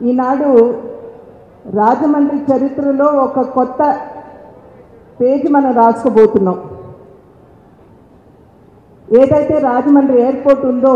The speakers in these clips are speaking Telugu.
ఈనాడు రాజమండ్రి చరిత్రలో ఒక కొత్త పేజీ మనం రాసుకోబోతున్నాం ఏదైతే రాజమండ్రి ఎయిర్పోర్ట్ ఉందో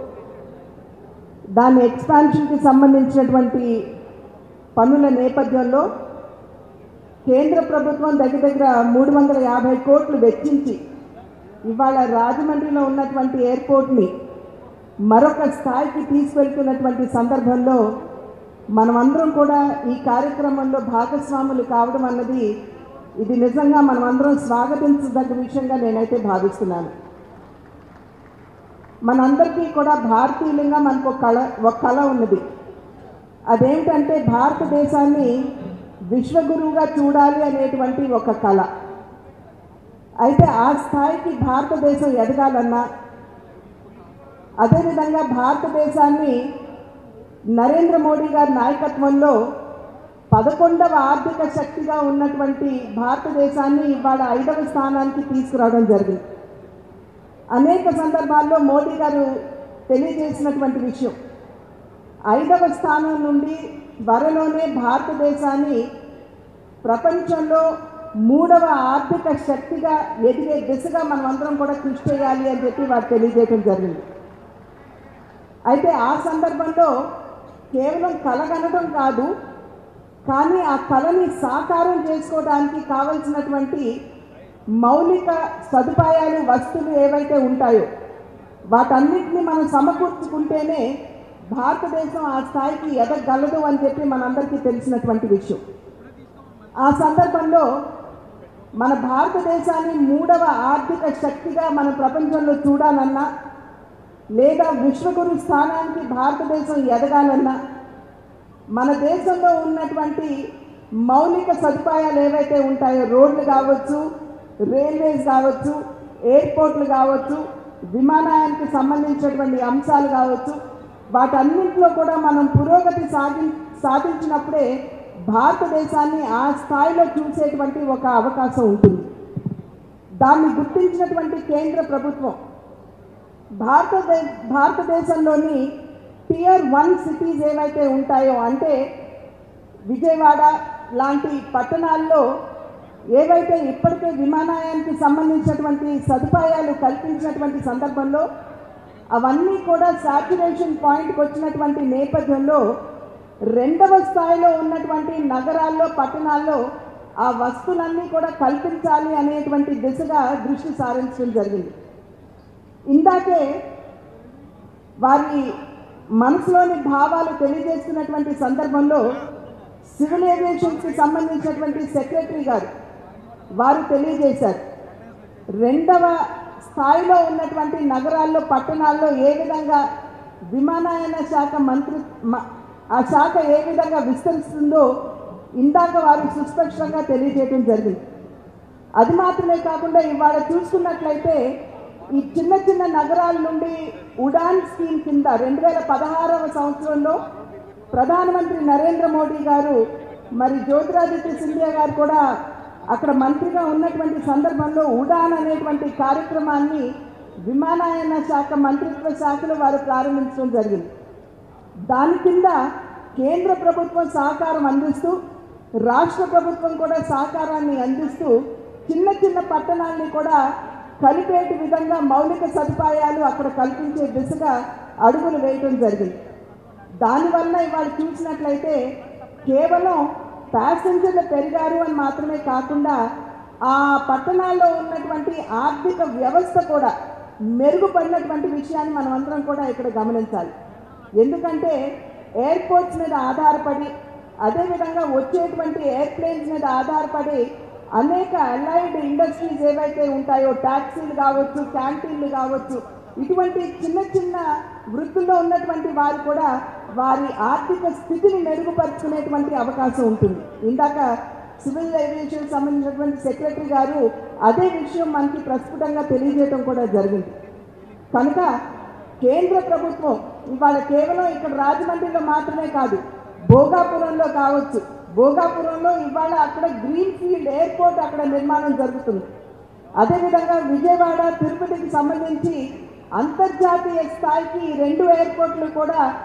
దాని ఎక్స్పాన్షన్కి సంబంధించినటువంటి పనుల నేపథ్యంలో కేంద్ర ప్రభుత్వం దగ్గర దగ్గర మూడు వందల యాభై కోట్లు వెచ్చించి ఇవాళ రాజమండ్రిలో ఉన్నటువంటి ఎయిర్పోర్ట్ని మరొక స్థాయికి తీసుకెళ్తున్నటువంటి సందర్భంలో మనమందరం కూడా ఈ కార్యక్రమంలో భాగస్వాములు కావడం అన్నది ఇది నిజంగా మనమందరం స్వాగతించదగ్గ విషయంగా నేనైతే భావిస్తున్నాను మనందరికీ కూడా భారతీయులంగా మనకు ఒక కళ ఒక కళ ఉన్నది అదేంటంటే భారతదేశాన్ని విశ్వగురువుగా చూడాలి అనేటువంటి ఒక కళ అయితే ఆ స్థాయికి భారతదేశం ఎదగాలన్నా అదేవిధంగా భారతదేశాన్ని నరేంద్ర మోడీ గారి నాయకత్వంలో పదకొండవ ఆర్థిక శక్తిగా ఉన్నటువంటి భారతదేశాన్ని ఇవాళ ఐదవ స్థానానికి తీసుకురావడం జరిగింది అనేక సందర్భాల్లో మోడీ గారు తెలియజేసినటువంటి విషయం ఐదవ స్థానం నుండి త్వరలోనే భారతదేశాన్ని ప్రపంచంలో మూడవ ఆర్థిక శక్తిగా ఎదిగే దిశగా మనం అందరం కూడా కృషి చేయాలి అని చెప్పి వారు తెలియజేయడం జరిగింది అయితే ఆ సందర్భంలో కేవలం కలగనడం కాదు కానీ ఆ కళని సాకారం చేసుకోవడానికి కావలసినటువంటి మౌలిక సదుపాయాలు వస్తువులు ఏవైతే ఉంటాయో వాటన్నిటిని మనం సమకూర్చుకుంటేనే భారతదేశం ఆ స్థాయికి ఎదగలదు అని చెప్పి మనందరికీ తెలిసినటువంటి విషయం ఆ సందర్భంలో మన భారతదేశాన్ని మూడవ ఆర్థిక శక్తిగా మన ప్రపంచంలో చూడాలన్నా లేదా విశ్వగురు స్థానానికి భారతదేశం ఎదగాలన్నా మన దేశంలో ఉన్నటువంటి మౌలిక సదుపాయాలు ఏవైతే ఉంటాయో రోడ్లు కావచ్చు రైల్వేస్ కావచ్చు ఎయిర్పోర్ట్లు కావచ్చు విమానయానికి సంబంధించినటువంటి అంశాలు కావచ్చు వాటన్నింటిలో కూడా మనం పురోగతి సాధి సాధించినప్పుడే భారతదేశాన్ని ఆ స్థాయిలో చూసేటువంటి ఒక అవకాశం ఉంటుంది దాన్ని గుర్తించినటువంటి కేంద్ర ప్రభుత్వం భారతదే భారతదేశంలోని టియర్ వన్ సిటీస్ ఏవైతే ఉంటాయో అంటే విజయవాడ లాంటి పట్టణాల్లో ఏవైతే ఇప్పటికే విమానయానికి సంబంధించినటువంటి సదుపాయాలు కల్పించినటువంటి సందర్భంలో అవన్నీ కూడా సాచురేషన్ పాయింట్కి వచ్చినటువంటి నేపథ్యంలో రెండవ స్థాయిలో ఉన్నటువంటి నగరాల్లో పట్టణాల్లో ఆ వస్తువులన్నీ కూడా కల్పించాలి అనేటువంటి దిశగా దృష్టి సారించడం జరిగింది ఇందాకే వారి మనసులోని భావాలు తెలియజేస్తున్నటువంటి సందర్భంలో సివిల్ ఏవియేషన్స్కి సంబంధించినటువంటి సెక్రటరీ గారు వారు తెలియజేశారు రెండవ స్థాయిలో ఉన్నటువంటి నగరాల్లో పట్టణాల్లో ఏ విధంగా విమానయాన శాఖ మంత్రి మ- ఆ శాఖ ఏ విధంగా విస్తరిస్తుందో ఇందాక వారు సుస్పష్టంగా తెలియజేయడం జరిగింది అది మాత్రమే కాకుండా ఇవాళ చూసుకున్నట్లయితే ఈ చిన్న చిన్న నగరాల నుండి ఉడాన్ స్కీమ్ కింద రెండు వేల పదహారవ సంవత్సరంలో ప్రధానమంత్రి నరేంద్ర మోడీ గారు మరి జ్యోతిరాదిత్య సింధియా గారు కూడా అక్కడ మంత్రిగా ఉన్నటువంటి సందర్భంలో ఉడాన్ అనేటువంటి కార్యక్రమాన్ని విమానయాన శాఖ మంత్రిత్వ శాఖలో వారు ప్రారంభించడం జరిగింది దాని కింద కేంద్ర ప్రభుత్వం సహకారం అందిస్తూ రాష్ట్ర ప్రభుత్వం కూడా సహకారాన్ని అందిస్తూ చిన్న చిన్న పట్టణాలని కూడా కలిపేటి విధంగా మౌలిక సదుపాయాలు అక్కడ కల్పించే దిశగా అడుగులు వేయడం జరిగింది దానివల్ల ఇవాళ చూసినట్లయితే కేవలం ప్యాసింజర్లు పెరిగారు అని మాత్రమే కాకుండా ఆ పట్టణాల్లో ఉన్నటువంటి ఆర్థిక వ్యవస్థ కూడా మెరుగుపడినటువంటి విషయాన్ని మనం అందరం కూడా ఇక్కడ గమనించాలి ఎందుకంటే ఎయిర్పోర్ట్స్ మీద ఆధారపడి అదేవిధంగా వచ్చేటువంటి ఎయిర్ప్లేన్స్ మీద ఆధారపడి అనేక అలైడ్ ఇండస్ట్రీస్ ఏవైతే ఉంటాయో ట్యాక్సీలు కావచ్చు క్యాంటీన్లు కావచ్చు ఇటువంటి చిన్న చిన్న వృత్తుల్లో ఉన్నటువంటి వారు కూడా వారి ఆర్థిక స్థితిని మెరుగుపరుచుకునేటువంటి అవకాశం ఉంటుంది ఇందాక సివిల్ ఏవియేషన్ సంబంధించినటువంటి సెక్రటరీ గారు అదే విషయం మనకి ప్రస్ఫుటంగా తెలియజేయడం కూడా జరిగింది కనుక కేంద్ర ప్రభుత్వం ఇవాళ కేవలం ఇక్కడ రాజమండ్రిలో మాత్రమే కాదు భోగాపురంలో కావచ్చు భోగాపురంలో ఇవాళ అక్కడ గ్రీన్ ఫీల్డ్ ఎయిర్పోర్ట్ అక్కడ నిర్మాణం జరుగుతుంది అదేవిధంగా విజయవాడ తిరుపతికి సంబంధించి అంతర్జాతీయ స్థాయికి ఈ రెండు ఎయిర్పోర్ట్లు కూడా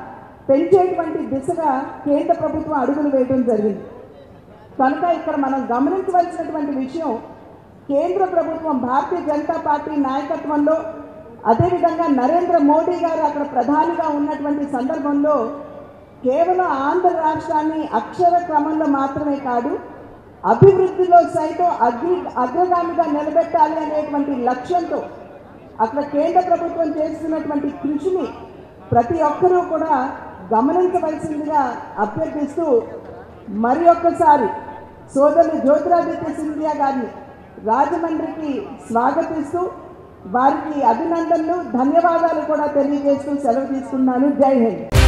పెంచేటువంటి దిశగా కేంద్ర ప్రభుత్వం అడుగులు వేయడం జరిగింది కనుక ఇక్కడ మనం గమనించవలసినటువంటి విషయం కేంద్ర ప్రభుత్వం భారతీయ జనతా పార్టీ నాయకత్వంలో అదేవిధంగా నరేంద్ర మోడీ గారు అక్కడ ప్రధానిగా ఉన్నటువంటి సందర్భంలో కేవలం ఆంధ్ర రాష్ట్రాన్ని అక్షర క్రమంలో మాత్రమే కాదు అభివృద్ధిలో సైతం అగ్రి అగ్రగామిగా నిలబెట్టాలి అనేటువంటి లక్ష్యంతో అక్కడ కేంద్ర ప్రభుత్వం చేస్తున్నటువంటి కృషిని ప్రతి ఒక్కరూ కూడా గమనించవలసిందిగా అభ్యర్థిస్తూ మరి ఒక్కసారి సోదరులు జ్యోతిరాదిత్య సింధియా గారిని రాజమండ్రికి స్వాగతిస్తూ వారికి అభినందనలు ధన్యవాదాలు కూడా తెలియజేస్తూ సెలవు తీసుకున్నాను జై హింద్